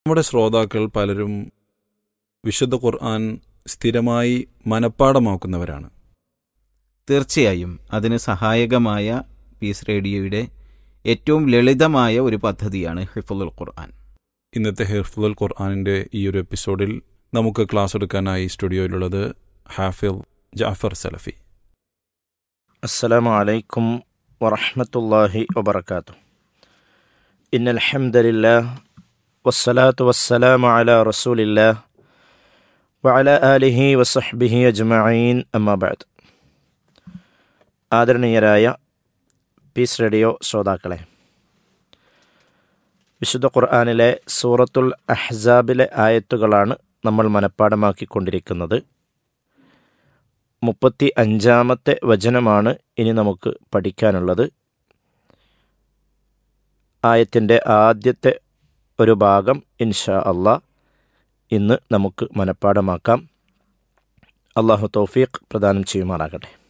നമ്മുടെ ശ്രോതാക്കൾ പലരും വിശുദ്ധ ഖുർആൻ സ്ഥിരമായി മനഃപ്പാടമാക്കുന്നവരാണ് തീർച്ചയായും അതിന് സഹായകമായ പീസ് റേഡിയോയുടെ ഏറ്റവും ലളിതമായ ഒരു പദ്ധതിയാണ് ഹിഫുൽ ഖുർആൻ ഇന്നത്തെ ഹിർഫുൽ ഖുർആാനിൻ്റെ ഈ ഒരു എപ്പിസോഡിൽ നമുക്ക് ക്ലാസ് എടുക്കാനായി സ്റ്റുഡിയോയിലുള്ളത് ഹാഫിൽ ജാഫർ സലഫി السلام عليكم ورحمة الله وبركاته إن الحمد لله والصلاة والسلام على رسول الله وعلى آله وصحبه أجمعين أما بعد ആദരണീയരായ പീസ് റേഡിയോ ശ്രോതാക്കളെ വിശുദ്ധ ഖുർആാനിലെ സൂറത്തുൽ അഹ്സാബിലെ ആയത്തുകളാണ് നമ്മൾ മനഃപ്പാടമാക്കിക്കൊണ്ടിരിക്കുന്നത് മുപ്പത്തി അഞ്ചാമത്തെ വചനമാണ് ഇനി നമുക്ക് പഠിക്കാനുള്ളത് ആയത്തിൻ്റെ ആദ്യത്തെ ഒരു ഭാഗം ഇൻഷാ അള്ളാ ഇന്ന് നമുക്ക് മനഃപ്പാടമാക്കാം അള്ളാഹു തൗഫീഖ് പ്രദാനം ചെയ്യുമാറാകട്ടെ